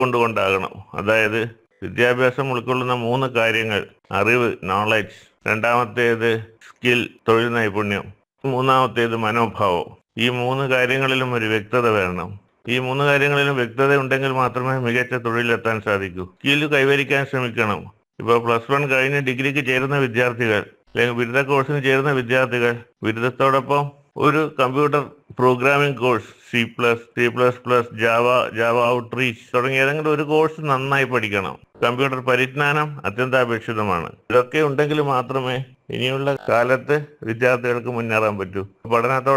കൊണ്ടുകൊണ്ടാകണം അതായത് വിദ്യാഭ്യാസം ഉൾക്കൊള്ളുന്ന മൂന്ന് കാര്യങ്ങൾ അറിവ് നോളജ് രണ്ടാമത്തേത് സ്കിൽ തൊഴിൽ നൈപുണ്യം മൂന്നാമത്തേത് മനോഭാവം ഈ മൂന്ന് കാര്യങ്ങളിലും ഒരു വ്യക്തത വേണം ഈ മൂന്ന് കാര്യങ്ങളിലും വ്യക്തത ഉണ്ടെങ്കിൽ മാത്രമേ മികച്ച തൊഴിലെത്താൻ സാധിക്കൂ സ്കിൽ കൈവരിക്കാൻ ശ്രമിക്കണം ഇപ്പോൾ പ്ലസ് വൺ കഴിഞ്ഞ് ഡിഗ്രിക്ക് ചേരുന്ന വിദ്യാർത്ഥികൾ അല്ലെങ്കിൽ ബിരുദ കോഴ്സിന് ചേരുന്ന വിദ്യാർത്ഥികൾ ബിരുദത്തോടൊപ്പം ഒരു computer programming course C plus C plus plus Java Java outreach തുടങ്ങിയ ഏതെങ്കിലും ഒരു കോഴ്സ് നന്നായി പഠിക്കണം കമ്പ്യൂട്ടർ പരിജ്ഞാനം അത്യന്താപേക്ഷിതമാണ് ഇതൊക്കെ ഉണ്ടെങ്കിൽ മാത്രമേ ഇനിയുള്ള കാലത്ത് വിദ്യാർത്ഥികൾക്ക് മുന്നേറാൻ പറ്റൂ പഠനത്തോട്